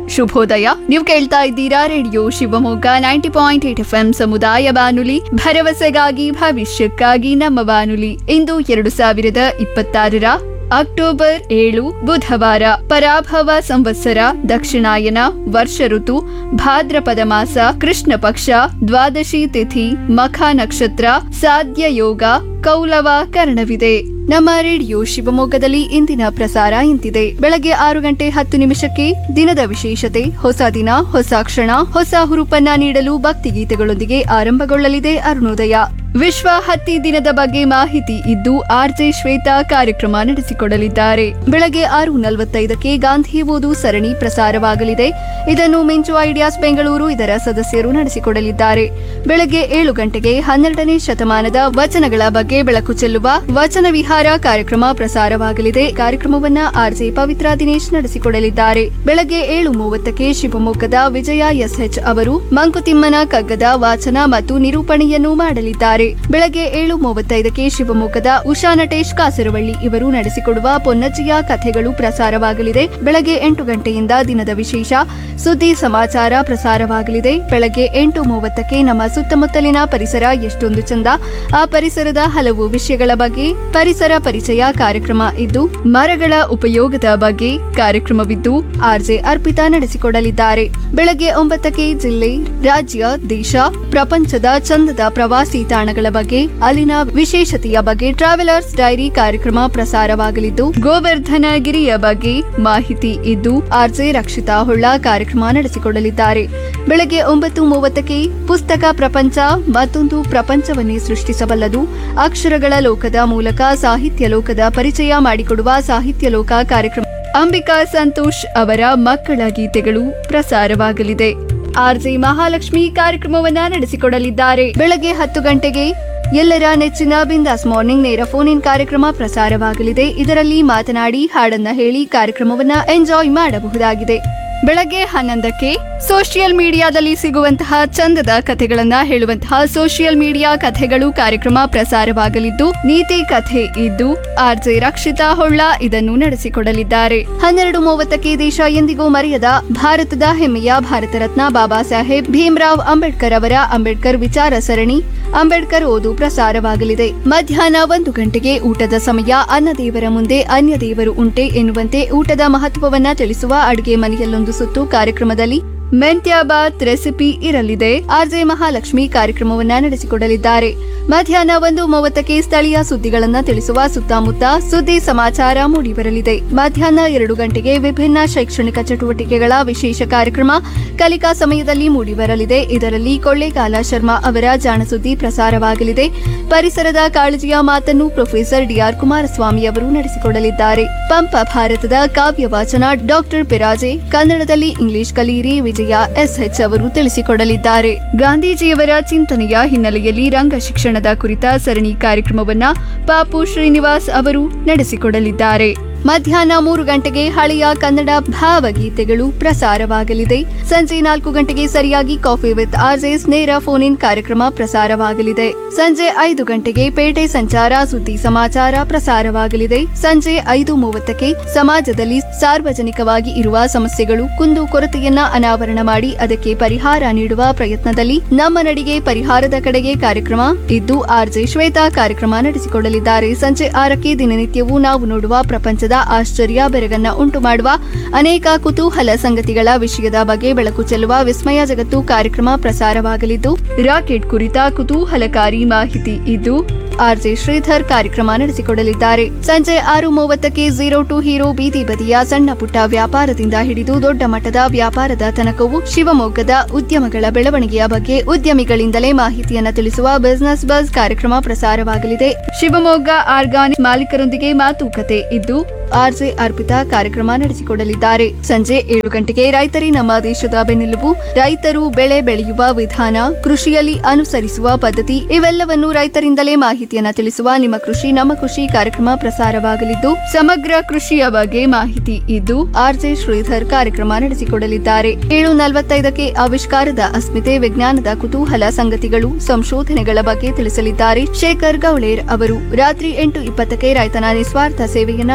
ಶುಭೋದಯ ನೀವು ಕೇಳ್ತಾ ಇದ್ದೀರಾ radio Shivamogga ninety point eight F M ಸಮುದಾಯ ಬಾನುಲಿ ಭರವಸೆಗಾಗಿ ಭವಿಷ್ಯಕ್ಕಾಗಿ ನಮ್ಮ ಬಾನುಲಿ ಇಂದು ಎರಡು ಸಾವಿರದ ಇಪ್ಪತ್ತಾರರ ಅಕ್ಟೋಬರ್ ಏಳು ಬುಧವಾರ ಪರಾಭವ ಸಂವತ್ಸರ ದಕ್ಷಿಣಾಯನ ವರ್ಷ ಋತು ಭಾದ್ರಪದ ಮಾಸ ಕೃಷ್ಣ ಪಕ್ಷ ದ್ವಾದಶಿ ತಿಥಿ ಮಖ ನಕ್ಷತ್ರ ಸಾಧ್ಯ ಯೋಗ ಕೌಲವ ಕರ್ಣವಿದೆ ನಮ್ಮ ರೇಡಿಯೋ ಶಿವಮೊಗ್ಗದಲ್ಲಿ ಇಂದಿನ ಪ್ರಸಾರ ಇಂತಿದೆ ಬೆಳಗ್ಗೆ ಆರು ಗಂಟೆ ಹತ್ತು ನಿಮಿಷಕ್ಕೆ ದಿನದ ವಿಶೇಷತೆ ಹೊಸ ದಿನ ಹೊಸ ಕ್ಷಣ ಹೊಸ ಹುರುಪನ್ನ ನೀಡಲು ಭಕ್ತಿಗೀತೆಗಳೊಂದಿಗೆ ಆರಂಭಗೊಳ್ಳಲಿದೆ ಅರುಣೋದಯ ವಿಶ್ವ ಹತ್ತಿ ದಿನದ ಬಗ್ಗೆ ಮಾಹಿತಿ ಇದ್ದು ಆರ್ಜೆ ಶ್ವೇತಾ ಕಾರ್ಯಕ್ರಮ ನಡೆಸಿಕೊಡಲಿದ್ದಾರೆ ಬೆಳಗ್ಗೆ ಆರು ನಲವತ್ತೈದಕ್ಕೆ ಗಾಂಧಿ ಓದು ಸರಣಿ ಪ್ರಸಾರವಾಗಲಿದೆ ಇದನ್ನು ಮಿಂಚು ಐಡಿಯಾಸ್ ಬೆಂಗಳೂರು ಇದರ ಸದಸ್ಯರು ನಡೆಸಿಕೊಡಲಿದ್ದಾರೆ ಬೆಳಗ್ಗೆ ಏಳು ಗಂಟೆಗೆ ಹನ್ನೆರಡನೇ ಶತಮಾನದ ವಚನಗಳ ಬಗ್ಗೆ ಬೆಳಕು ಚೆಲ್ಲುವ ವಚನ ವಿಹಾರ ಕಾರ್ಯಕ್ರಮ ಪ್ರಸಾರವಾಗಲಿದೆ ಕಾರ್ಯಕ್ರಮವನ್ನ ಆರ್ಜೆ ಪವಿತ್ರ ದಿನೇಶ್ ನಡೆಸಿಕೊಡಲಿದ್ದಾರೆ ಬೆಳಗ್ಗೆ ಏಳು ಮೂವತ್ತಕ್ಕೆ ಶಿವಮೊಗ್ಗದ ವಿಜಯ ಎಸ್ಎಚ್ ಅವರು ಮಂಕುತಿಮ್ಮನ ಕಗ್ಗದ ವಾಚನ ಮತ್ತು ನಿರೂಪಣೆಯನ್ನು ಮಾಡಲಿದ್ದಾರೆ ಬೆಳಗ್ಗೆ ಏಳು ಮೂವತ್ತೈದಕ್ಕೆ ಶಿವಮೊಗ್ಗದ ಉಷಾ ನಟೇಶ್ ಕಾಸರವಳ್ಳಿ ಇವರು ನಡೆಸಿಕೊಡುವ ಪೊನ್ನಜ್ಜಿಯ ಕಥೆಗಳು ಪ್ರಸಾರವಾಗಲಿದೆ ಬೆಳಗ್ಗೆ ಎಂಟು ಗಂಟೆಯಿಂದ ದಿನದ ವಿಶೇಷ ಸುದ್ದಿ ಸಮಾಚಾರ ಪ್ರಸಾರವಾಗಲಿದೆ ಬೆಳಗ್ಗೆ ಎಂಟು ಮೂವತ್ತಕ್ಕೆ ನಮ್ಮ ಸುತ್ತಮುತ್ತಲಿನ ಪರಿಸರ ಎಷ್ಟೊಂದು ಚಂದ ಆ ಪರಿಸರದ ಹಲವು ವಿಷಯಗಳ ಬಗ್ಗೆ ಪರಿಸರ ಪರಿಚಯ ಕಾರ್ಯಕ್ರಮ ಇದ್ದು ಮರಗಳ ಉಪಯೋಗದ ಬಗ್ಗೆ ಕಾರ್ಯಕ್ರಮವಿದ್ದು ಆರ್ಜೆ ಅರ್ಪಿತಾ ನಡೆಸಿಕೊಡಲಿದ್ದಾರೆ ಬೆಳಗ್ಗೆ ಒಂಬತ್ತಕ್ಕೆ ಜಿಲ್ಲೆ ರಾಜ್ಯ ದೇಶ ಪ್ರಪಂಚದ ಚಂದದ ಪ್ರವಾಸಿ ತಾಣಗಳ ಬಗ್ಗೆ ಅಲ್ಲಿನ ವಿಶೇಷತೆಯ ಬಗ್ಗೆ ಟ್ರಾವೆಲರ್ಸ್ ಡೈರಿ ಕಾರ್ಯಕ್ರಮ ಪ್ರಸಾರವಾಗಲಿದ್ದು ಗೋವರ್ಧನ ಗಿರಿಯ ಬಗ್ಗೆ ಮಾಹಿತಿ ಇದ್ದು ಆರ್ಜೆ ರಕ್ಷಿತಾ ಹೊಳ್ಳ ಕಾರ್ಯಕ್ರಮ ನಡೆಸಿಕೊಡಲಿದ್ದಾರೆ ಬೆಳಗ್ಗೆ ಒಂಬತ್ತು ಮೂವತ್ತಕ್ಕೆ ಪುಸ್ತಕ ಪ್ರಪಂಚ ಮತ್ತೊಂದು ಪ್ರಪಂಚವನ್ನೇ ಸೃಷ್ಟಿಸಬಲ್ಲದು ಅಕ್ಷರಗಳ ಲೋಕದ ಮೂಲಕ ಸಾಹಿತ್ಯ ಲೋಕದ ಪರಿಚಯ ಮಾಡಿಕೊಡುವ ಸಾಹಿತ್ಯ ಲೋಕ ಕಾರ್ಯಕ್ರಮ ಅಂಬಿಕಾ ಸಂತೋಷ್ ಅವರ ಮಕ್ಕಳ ಗೀತೆಗಳು ಪ್ರಸಾರವಾಗಲಿದೆ ಆರ್ಜೆ ಮಹಾಲಕ್ಷ್ಮಿ ಕಾರ್ಯಕ್ರಮವನ್ನ ನಡೆಸಿಕೊಡಲಿದ್ದಾರೆ ಬೆಳಗ್ಗೆ ಹತ್ತು ಗಂಟೆಗೆ ಎಲ್ಲರ ನೆಚ್ಚಿನ ಬಿಂದಾಸ್ ಮಾರ್ನಿಂಗ್ ನೇರ ಫೋನ್ ಇನ್ ಕಾರ್ಯಕ್ರಮ ಪ್ರಸಾರವಾಗಲಿದೆ ಇದರಲ್ಲಿ ಮಾತನಾಡಿ ಹಾಡನ್ನ ಹೇಳಿ ಕಾರ್ಯಕ್ರಮವನ್ನ ಎಂಜಾಯ್ ಮಾಡಬಹುದಾಗಿದೆ ಬೆಳಗ್ಗೆ ಹನ್ನೊಂದಕ್ಕೆ ಸೋಷಿಯಲ್ ಮೀಡಿಯಾದಲ್ಲಿ ಸಿಗುವಂತಹ ಚಂದದ ಕಥೆಗಳನ್ನ ಹೇಳುವಂತಹ ಸೋಷಿಯಲ್ ಮೀಡಿಯಾ ಕಥೆಗಳು ಕಾರ್ಯಕ್ರಮ ಪ್ರಸಾರವಾಗಲಿದ್ದು ನೀತಿ ಕಥೆ ಇದ್ದು ಆರ್ಜೆ ರಕ್ಷಿತಾ ಹೊಳ್ಳ ಇದನ್ನು ನಡೆಸಿಕೊಡಲಿದ್ದಾರೆ ಹನ್ನೆರಡು ಮೂವತ್ತಕ್ಕೆ ದೇಶ ಎಂದಿಗೂ ಮರೆಯದ ಭಾರತದ ಹೆಮ್ಮೆಯ ಭಾರತ ರತ್ನ ಬಾಬಾ ಸಾಹೇಬ್ ಭೀಮ್ರಾವ್ ಅಂಬೇಡ್ಕರ್ ಅವರ ಅಂಬೇಡ್ಕರ್ ವಿಚಾರ ಸರಣಿ ಅಂಬೇಡ್ಕರ್ ಓದು ಪ್ರಸಾರವಾಗಲಿದೆ ಮಧ್ಯಾಹ್ನ ಒಂದು ಗಂಟೆಗೆ ಊಟದ ಸಮಯ ಅನ್ನದೇವರ ಮುಂದೆ ಅನ್ಯ ದೇವರು ಉಂಟೆ ಎನ್ನುವಂತೆ ಊಟದ ಮಹತ್ವವನ್ನ ತಿಳಿಸುವ ಅಡುಗೆ ಮನೆಯಲ್ಲೊಂದು ಸುತ್ತು ಕಾರ್ಯಕ್ರಮದಲ್ಲಿ ಮೆಂತ್ಯಾಬಾತ್ ರೆಸಿಪಿ ಇರಲಿದೆ ಆರ್ಜೆ ಮಹಾಲಕ್ಷ್ಮಿ ಕಾರ್ಯಕ್ರಮವನ್ನ ನಡೆಸಿಕೊಡಲಿದ್ದಾರೆ ಮಧ್ಯಾಹ್ನ ಒಂದು ಮೂವತ್ತಕ್ಕೆ ಸ್ಥಳೀಯ ಸುದ್ದಿಗಳನ್ನ ತಿಳಿಸುವ ಸುತ್ತಮುತ್ತ ಸುದ್ದಿ ಸಮಾಚಾರ ಮೂಡಿಬರಲಿದೆ ಮಧ್ಯಾಹ್ನ ಎರಡು ಗಂಟೆಗೆ ವಿಭಿನ್ನ ಶೈಕ್ಷಣಿಕ ಚಟುವಟಿಕೆಗಳ ವಿಶೇಷ ಕಾರ್ಯಕ್ರಮ ಕಲಿಕಾ ಸಮಯದಲ್ಲಿ ಮೂಡಿಬರಲಿದೆ ಇದರಲ್ಲಿ ಕೊಳ್ಳೇಗಾಲ ಶರ್ಮಾ ಅವರ ಜಾಣಸುದ್ದಿ ಪ್ರಸಾರವಾಗಲಿದೆ ಪರಿಸರದ ಕಾಳಜಿಯ ಮಾತನ್ನು ಪ್ರೊಫೆಸರ್ ಡಿಆರ್ ಕುಮಾರಸ್ವಾಮಿ ಅವರು ನಡೆಸಿಕೊಡಲಿದ್ದಾರೆ ಪಂಪ ಭಾರತದ ಕಾವ್ಯ ವಾಚನ ಡಾಕ್ಟರ್ ಪಿರಾಜೆ ಕನ್ನಡದಲ್ಲಿ ಇಂಗ್ಲಿಷ್ ಕಲಿಯಿರಿ ವಿಜಯ ಎಸ್ಎಚ್ ಅವರು ತಿಳಿಸಿಕೊಡಲಿದ್ದಾರೆ ಗಾಂಧೀಜಿಯವರ ಚಿಂತನೆಯ ಹಿನ್ನೆಲೆಯಲ್ಲಿ ರಂಗ ಶಿಕ್ಷಣದ ಕುರಿತ ಸರಣಿ ಕಾರ್ಯಕ್ರಮವನ್ನ ಪಾಪು ಶ್ರೀನಿವಾಸ್ ಅವರು ನಡೆಸಿಕೊಡಲಿದ್ದಾರೆ ಮಧ್ಯಾಹ್ನ ಮೂರು ಗಂಟೆಗೆ ಹಳೆಯ ಕನ್ನಡ ಭಾವಗೀತೆಗಳು ಪ್ರಸಾರವಾಗಲಿದೆ ಸಂಜೆ ನಾಲ್ಕು ಗಂಟೆಗೆ ಸರಿಯಾಗಿ ಕಾಫಿ ವಿತ್ ಆರ್ಜೆಸ್ ನೇರ ಫೋನ್ ಇನ್ ಕಾರ್ಯಕ್ರಮ ಪ್ರಸಾರವಾಗಲಿದೆ ಸಂಜೆ ಐದು ಗಂಟೆಗೆ ಪೇಟೆ ಸಂಚಾರ ಸುದ್ದಿ ಸಮಾಚಾರ ಪ್ರಸಾರವಾಗಲಿದೆ ಸಂಜೆ ಐದು ಮೂವತ್ತಕ್ಕೆ ಸಮಾಜದಲ್ಲಿ ಸಾರ್ವಜನಿಕವಾಗಿ ಇರುವ ಸಮಸ್ಯೆಗಳು ಕುಂದು ಕೊರತೆಯನ್ನ ಅನಾವರಣ ಮಾಡಿ ಅದಕ್ಕೆ ಪರಿಹಾರ ನೀಡುವ ಪ್ರಯತ್ನದಲ್ಲಿ ನಮ್ಮ ನಡಿಗೆ ಪರಿಹಾರದ ಕಡೆಗೆ ಕಾರ್ಯಕ್ರಮ ಇದ್ದು ಆರ್ಜೆ ಶ್ವೇತಾ ಕಾರ್ಯಕ್ರಮ ನಡೆಸಿಕೊಡಲಿದ್ದಾರೆ ಸಂಜೆ ಆರಕ್ಕೆ ದಿನನಿತ್ಯವೂ ನಾವು ನೋಡುವ ಪ್ರಪಂಚದ ಆಶ್ಚರ್ಯ ಬೆರಗನ್ನ ಉಂಟು ಮಾಡುವ ಅನೇಕ ಕುತೂಹಲ ಸಂಗತಿಗಳ ವಿಷಯದ ಬಗ್ಗೆ ಬೆಳಕು ಚೆಲ್ಲುವ ವಿಸ್ಮಯ ಜಗತ್ತು ಕಾರ್ಯಕ್ರಮ ಪ್ರಸಾರವಾಗಲಿದ್ದು ರಾಕೆಟ್ ಕುರಿತ ಕುತೂಹಲಕಾರಿ ಮಾಹಿತಿ ಇದ್ದು ಆರ್ಜೆ ಶ್ರೀಧರ್ ಕಾರ್ಯಕ್ರಮ ನಡೆಸಿಕೊಡಲಿದ್ದಾರೆ ಸಂಜೆ ಆರು ಮೂವತ್ತಕ್ಕೆ ಝೀರೋ ಟು ಹೀರೋ ಬೀದಿ ಬದಿಯ ಸಣ್ಣ ಪುಟ್ಟ ವ್ಯಾಪಾರದಿಂದ ಹಿಡಿದು ದೊಡ್ಡ ಮಟ್ಟದ ವ್ಯಾಪಾರದ ತನಕವು ಶಿವಮೊಗ್ಗದ ಉದ್ಯಮಗಳ ಬೆಳವಣಿಗೆಯ ಬಗ್ಗೆ ಉದ್ಯಮಿಗಳಿಂದಲೇ ಮಾಹಿತಿಯನ್ನ ತಿಳಿಸುವ ಬಿಸಿನೆಸ್ ಬಸ್ ಕಾರ್ಯಕ್ರಮ ಪ್ರಸಾರವಾಗಲಿದೆ ಶಿವಮೊಗ್ಗ ಆರ್ಗಾನಿಕ್ ಮಾಲೀಕರೊಂದಿಗೆ ಮಾತುಕತೆ ಇದ್ದು ಆರ್ಜೆ ಅರ್ಪಿತಾ ಕಾರ್ಯಕ್ರಮ ನಡೆಸಿಕೊಡಲಿದ್ದಾರೆ ಸಂಜೆ ಏಳು ಗಂಟೆಗೆ ರೈತರಿ ನಮ್ಮ ದೇಶದ ಬೆನ್ನೆಲುಬು ರೈತರು ಬೆಳೆ ಬೆಳೆಯುವ ವಿಧಾನ ಕೃಷಿಯಲ್ಲಿ ಅನುಸರಿಸುವ ಪದ್ಧತಿ ಇವೆಲ್ಲವನ್ನು ರೈತರಿಂದಲೇ ಮಾಹಿತಿಯನ್ನ ತಿಳಿಸುವ ನಿಮ್ಮ ಕೃಷಿ ನಮ್ಮ ಕೃಷಿ ಕಾರ್ಯಕ್ರಮ ಪ್ರಸಾರವಾಗಲಿದ್ದು ಸಮಗ್ರ ಕೃಷಿಯ ಬಗ್ಗೆ ಮಾಹಿತಿ ಇದ್ದು ಆರ್ಜೆ ಶ್ರೀಧರ್ ಕಾರ್ಯಕ್ರಮ ನಡೆಸಿಕೊಡಲಿದ್ದಾರೆ ಏಳು ನಲವತ್ತೈದಕ್ಕೆ ಆವಿಷ್ಕಾರದ ಅಸ್ಮಿತೆ ವಿಜ್ಞಾನದ ಕುತೂಹಲ ಸಂಗತಿಗಳು ಸಂಶೋಧನೆಗಳ ಬಗ್ಗೆ ತಿಳಿಸಲಿದ್ದಾರೆ ಶೇಖರ್ ಗೌಳೇರ್ ಅವರು ರಾತ್ರಿ ಎಂಟು ಇಪ್ಪತ್ತಕ್ಕೆ ರೈತನ ನಿಸ್ವಾರ್ಥ ಸೇವೆಯನ್ನ ಕೊಂಡಾಡುವ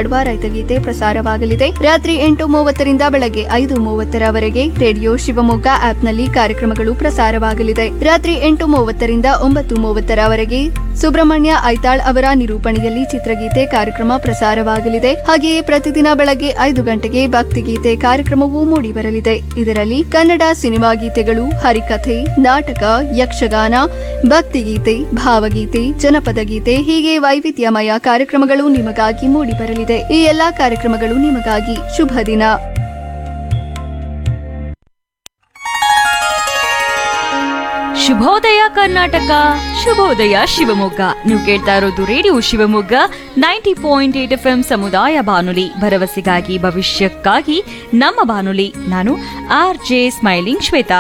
ಹಾಡುವ ರೈತಗೀತೆ ಪ್ರಸಾರವಾಗಲಿದೆ ರಾತ್ರಿ ಎಂಟು ಮೂವತ್ತರಿಂದ ಬೆಳಗ್ಗೆ ಐದು ಮೂವತ್ತರವರೆಗೆ ರೇಡಿಯೋ ಶಿವಮೊಗ್ಗ ಆಪ್ನಲ್ಲಿ ಕಾರ್ಯಕ್ರಮಗಳು ಪ್ರಸಾರವಾಗಲಿದೆ ರಾತ್ರಿ ಎಂಟು ಮೂವತ್ತರಿಂದ ಒಂಬತ್ತು ಮೂವತ್ತರವರೆಗೆ ಸುಬ್ರಹ್ಮಣ್ಯ ಐತಾಳ್ ಅವರ ನಿರೂಪಣೆಯಲ್ಲಿ ಚಿತ್ರಗೀತೆ ಕಾರ್ಯಕ್ರಮ ಪ್ರಸಾರವಾಗಲಿದೆ ಹಾಗೆಯೇ ಪ್ರತಿದಿನ ಬೆಳಗ್ಗೆ ಐದು ಗಂಟೆಗೆ ಭಕ್ತಿಗೀತೆ ಕಾರ್ಯಕ್ರಮವೂ ಮೂಡಿಬರಲಿದೆ ಇದರಲ್ಲಿ ಕನ್ನಡ ಸಿನಿಮಾ ಗೀತೆಗಳು ಹರಿಕಥೆ ನಾಟಕ ಯಕ್ಷಗಾನ ಭಕ್ತಿಗೀತೆ ಭಾವಗೀತೆ ಜನಪದ ಗೀತೆ ಹೀಗೆ ವೈವಿಧ್ಯಮಯ ಕಾರ್ಯಕ್ರಮಗಳು ನಿಮಗಾಗಿ ಮೂಡಿಬರಲಿದೆ ಈ ಎಲ್ಲಾ ಕಾರ್ಯಕ್ರಮಗಳು ನಿಮಗಾಗಿ ಶುಭ ದಿನ ಶುಭೋದಯ ಕರ್ನಾಟಕ ಶುಭೋದಯ ಶಿವಮೊಗ್ಗ ನೀವು ಕೇಳ್ತಾ ಇರೋದು radio Shivamogga ninety point eight F M ಸಮುದಾಯ ಬಾನುಲಿ ಭರವಸೆಗಾಗಿ ಭವಿಷ್ಯಕ್ಕಾಗಿ ನಮ್ಮ ಬಾನುಲಿ ನಾನು ಆರ್ ಜೆ ಸ್ಮೈಲಿಂಗ್ ಶ್ವೇತಾ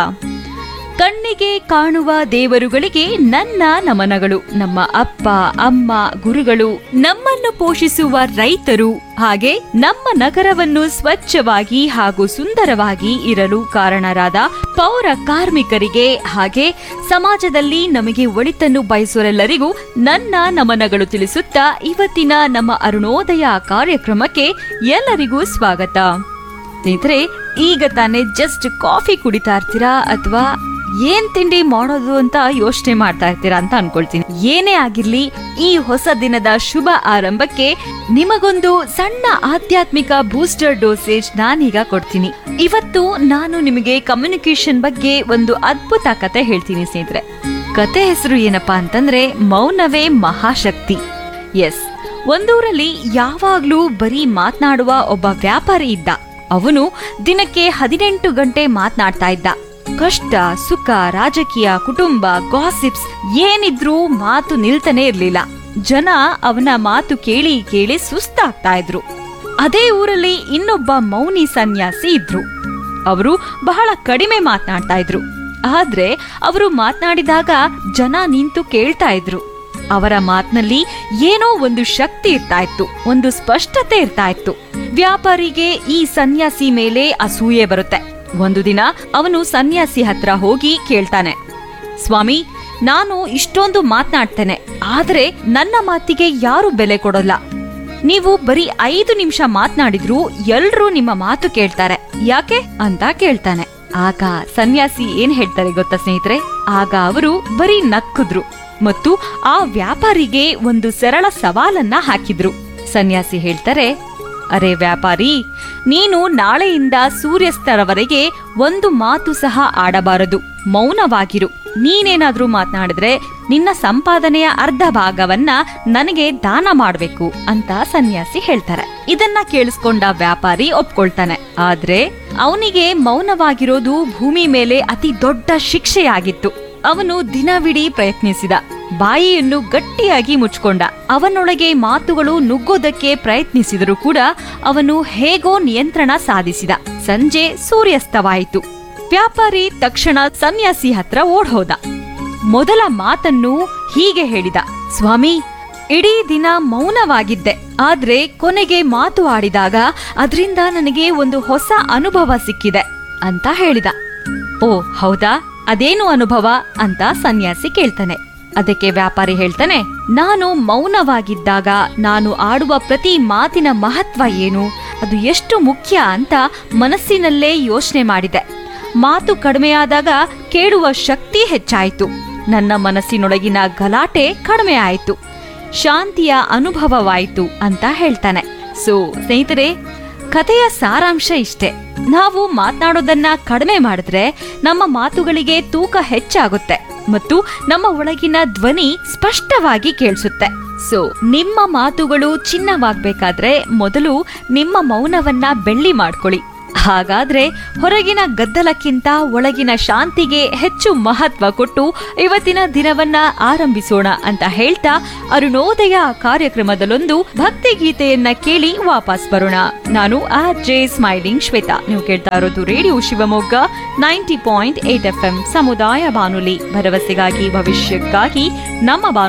ಕಣ್ಣಿಗೆ ಕಾಣುವ ದೇವರುಗಳಿಗೆ ನನ್ನ ನಮನಗಳು ನಮ್ಮ ಅಪ್ಪ ಅಮ್ಮ ಗುರುಗಳು ನಮ್ಮನ್ನು ಪೋಷಿಸುವ ರೈತರು ಹಾಗೆ ನಮ್ಮ ನಗರವನ್ನು ಸ್ವಚ್ಛವಾಗಿ ಹಾಗೂ ಸುಂದರವಾಗಿ ಇರಲು ಕಾರಣರಾದ ಪೌರ ಕಾರ್ಮಿಕರಿಗೆ ಹಾಗೆ ಸಮಾಜದಲ್ಲಿ ನಮಗೆ ಒಳಿತನ್ನು ಬಯಸುವರೆಲ್ಲರಿಗೂ ನನ್ನ ನಮನಗಳು ತಿಳಿಸುತ್ತಾ ಇವತ್ತಿನ ನಮ್ಮ ಅರುಣೋದಯ ಕಾರ್ಯಕ್ರಮಕ್ಕೆ ಎಲ್ಲರಿಗೂ ಸ್ವಾಗತ ಸ್ನೇಹಿತರೆ ಈಗ ತಾನೇ ಜಸ್ಟ್ ಕಾಫಿ ಕುಡಿತಾ ಇರ್ತೀರಾ ಅಥವಾ ಏನ್ ತಿಂಡಿ ಮಾಡೋದು ಅಂತ ಯೋಚನೆ ಮಾಡ್ತಾ ಇರ್ತೀರಾ ಅಂತ ಅನ್ಕೊಳ್ತೀನಿ ಏನೇ ಆಗಿರ್ಲಿ ಈ ಹೊಸ ದಿನದ ಶುಭ ಆರಂಭಕ್ಕೆ ನಿಮಗೊಂದು ಸಣ್ಣ ಆಧ್ಯಾತ್ಮಿಕ ಬೂಸ್ಟರ್ ಡೋಸೇಜ್ ನಾನೀಗ ಕೊಡ್ತೀನಿ ಇವತ್ತು ನಾನು ನಿಮಗೆ ಕಮ್ಯುನಿಕೇಶನ್ ಬಗ್ಗೆ ಒಂದು ಅದ್ಭುತ ಕತೆ ಹೇಳ್ತೀನಿ ಸ್ನೇಹಿತರೆ ಕತೆ ಹೆಸರು ಏನಪ್ಪಾ ಅಂತಂದ್ರೆ ಮೌನವೇ ಮಹಾಶಕ್ತಿ ಎಸ್ ಒಂದೂರಲ್ಲಿ ಯಾವಾಗ್ಲೂ ಬರೀ ಮಾತನಾಡುವ ಒಬ್ಬ ವ್ಯಾಪಾರಿ ಇದ್ದ ಅವನು ದಿನಕ್ಕೆ ಹದಿನೆಂಟು ಗಂಟೆ ಮಾತನಾಡ್ತಾ ಇದ್ದ ಕಷ್ಟ ಸುಖ ರಾಜಕೀಯ ಕುಟುಂಬ ಗಾಸಿಪ್ಸ್ ಏನಿದ್ರೂ ಮಾತು ನಿಲ್ತಾನೆ ಇರ್ಲಿಲ್ಲ ಜನ ಅವನ ಮಾತು ಕೇಳಿ ಕೇಳಿ ಸುಸ್ತಾಗ್ತಾ ಇದ್ರು ಅದೇ ಊರಲ್ಲಿ ಇನ್ನೊಬ್ಬ ಮೌನಿ ಸನ್ಯಾಸಿ ಇದ್ರು ಅವರು ಬಹಳ ಕಡಿಮೆ ಮಾತನಾಡ್ತಾ ಇದ್ರು ಆದ್ರೆ ಅವರು ಮಾತನಾಡಿದಾಗ ಜನ ನಿಂತು ಕೇಳ್ತಾ ಇದ್ರು ಅವರ ಮಾತಿನಲ್ಲಿ ಏನೋ ಒಂದು ಶಕ್ತಿ ಇರ್ತಾ ಇತ್ತು ಒಂದು ಸ್ಪಷ್ಟತೆ ಇರ್ತಾ ಇತ್ತು ವ್ಯಾಪಾರಿಗೆ ಈ ಸನ್ಯಾಸಿ ಮೇಲೆ ಅಸೂಯೆ ಬರುತ್ತೆ ಒಂದು ದಿನ ಅವನು ಸನ್ಯಾಸಿ ಹತ್ರ ಹೋಗಿ ಕೇಳ್ತಾನೆ ಸ್ವಾಮಿ ನಾನು ಇಷ್ಟೊಂದು ಮಾತನಾಡ್ತೇನೆ ಆದ್ರೆ ನನ್ನ ಮಾತಿಗೆ ಯಾರು ಬೆಲೆ ಕೊಡೋಲ್ಲ ನೀವು ಬರೀ ಐದು ನಿಮಿಷ ಮಾತನಾಡಿದ್ರು ಎಲ್ರೂ ನಿಮ್ಮ ಮಾತು ಕೇಳ್ತಾರೆ ಯಾಕೆ ಅಂತ ಕೇಳ್ತಾನೆ ಆಗ ಸನ್ಯಾಸಿ ಏನ್ ಹೇಳ್ತಾರೆ ಗೊತ್ತಾ ಸ್ನೇಹಿತರೆ ಆಗ ಅವರು ಬರೀ ನಕ್ಕಿದ್ರು ಮತ್ತು ಆ ವ್ಯಾಪಾರಿಗೆ ಒಂದು ಸರಳ ಸವಾಲನ್ನ ಹಾಕಿದ್ರು ಸನ್ಯಾಸಿ ಹೇಳ್ತಾರೆ ಅರೆ ವ್ಯಾಪಾರಿ ನೀನು ನಾಳೆಯಿಂದ ಸೂರ್ಯಾಸ್ತರವರೆಗೆ ಒಂದು ಮಾತು ಸಹ ಆಡಬಾರದು ಮೌನವಾಗಿರು ನೀನೇನಾದ್ರೂ ಮಾತನಾಡಿದ್ರೆ ನಿನ್ನ ಸಂಪಾದನೆಯ ಅರ್ಧ ಭಾಗವನ್ನ ನನಗೆ ದಾನ ಮಾಡ್ಬೇಕು ಅಂತ ಸನ್ಯಾಸಿ ಹೇಳ್ತಾರೆ ಇದನ್ನ ಕೇಳಿಸ್ಕೊಂಡ ವ್ಯಾಪಾರಿ ಒಪ್ಕೊಳ್ತಾನೆ ಆದ್ರೆ ಅವನಿಗೆ ಮೌನವಾಗಿರೋದು ಭೂಮಿ ಮೇಲೆ ಅತಿ ದೊಡ್ಡ ಶಿಕ್ಷೆಯಾಗಿತ್ತು ಅವನು ದಿನವಿಡೀ ಪ್ರಯತ್ನಿಸಿದ ಬಾಯಿಯನ್ನು ಗಟ್ಟಿಯಾಗಿ ಮುಚ್ಕೊಂಡ ಅವನೊಳಗೆ ಮಾತುಗಳು ನುಗ್ಗೋದಕ್ಕೆ ಪ್ರಯತ್ನಿಸಿದರೂ ಕೂಡ ಅವನು ಹೇಗೋ ನಿಯಂತ್ರಣ ಸಾಧಿಸಿದ ಸಂಜೆ ಸೂರ್ಯಾಸ್ತವಾಯಿತು ವ್ಯಾಪಾರಿ ತಕ್ಷಣ ಸನ್ಯಾಸಿ ಹತ್ರ ಓಡ್ಹೋದ ಮೊದಲ ಮಾತನ್ನು ಹೀಗೆ ಹೇಳಿದ ಸ್ವಾಮಿ ಇಡೀ ದಿನ ಮೌನವಾಗಿದ್ದೆ ಆದ್ರೆ ಕೊನೆಗೆ ಮಾತು ಆಡಿದಾಗ ಅದರಿಂದ ನನಗೆ ಒಂದು ಹೊಸ ಅನುಭವ ಸಿಕ್ಕಿದೆ ಅಂತ ಹೇಳಿದ ಓ ಹೌದಾ ಅದೇನು ಅನುಭವ ಅಂತ ಸನ್ಯಾಸಿ ಕೇಳ್ತಾನೆ ಅದಕ್ಕೆ ವ್ಯಾಪಾರಿ ಹೇಳ್ತಾನೆ ನಾನು ಮೌನವಾಗಿದ್ದಾಗ ನಾನು ಆಡುವ ಪ್ರತಿ ಮಾತಿನ ಮಹತ್ವ ಏನು ಅದು ಎಷ್ಟು ಮುಖ್ಯ ಅಂತ ಮನಸ್ಸಿನಲ್ಲೇ ಯೋಚನೆ ಮಾಡಿದೆ ಮಾತು ಕಡಿಮೆಯಾದಾಗ ಕೇಳುವ ಶಕ್ತಿ ಹೆಚ್ಚಾಯಿತು ನನ್ನ ಮನಸ್ಸಿನೊಳಗಿನ ಗಲಾಟೆ ಕಡಿಮೆ ಆಯಿತು ಶಾಂತಿಯ ಅನುಭವವಾಯಿತು ಅಂತ ಹೇಳ್ತಾನೆ ಸೊ ಸ್ನೇಹಿತರೆ ಕಥೆಯ ಸಾರಾಂಶ ಇಷ್ಟೇ ನಾವು ಮಾತನಾಡೋದನ್ನ ಕಡಿಮೆ ಮಾಡಿದ್ರೆ ನಮ್ಮ ಮಾತುಗಳಿಗೆ ತೂಕ ಹೆಚ್ಚಾಗುತ್ತೆ ಮತ್ತು ನಮ್ಮ ಒಳಗಿನ ಧ್ವನಿ ಸ್ಪಷ್ಟವಾಗಿ ಕೇಳಿಸುತ್ತೆ ಸೊ ನಿಮ್ಮ ಮಾತುಗಳು ಚಿನ್ನವಾಗ್ಬೇಕಾದ್ರೆ ಮೊದಲು ನಿಮ್ಮ ಮೌನವನ್ನ ಬೆಳ್ಳಿ ಮಾಡ್ಕೊಳ್ಳಿ ಹಾಗಾದ್ರೆ ಹೊರಗಿನ ಗದ್ದಲಕ್ಕಿಂತ ಒಳಗಿನ ಶಾಂತಿಗೆ ಹೆಚ್ಚು ಮಹತ್ವ ಕೊಟ್ಟು ಇವತ್ತಿನ ದಿನವನ್ನ ಆರಂಭಿಸೋಣ ಅಂತ ಹೇಳ್ತಾ ಅರುಣೋದಯ ಕಾರ್ಯಕ್ರಮದಲ್ಲೊಂದು ಭಕ್ತಿ ಗೀತೆಯನ್ನ ಕೇಳಿ ವಾಪಸ್ ಬರೋಣ ನಾನು ಆರ್ ಜೆ ಸ್ಮೈಲಿಂಗ್ ಶ್ವೇತಾ ನೀವು ಕೇಳ್ತಾ ಇರೋದು radio Shivamogga ninety point eight F M ಸಮುದಾಯ ಬಾನುಲಿ ಭರವಸೆಗಾಗಿ ಭವಿಷ್ಯಕ್ಕಾಗಿ ನಮ್ಮ ಬಾನು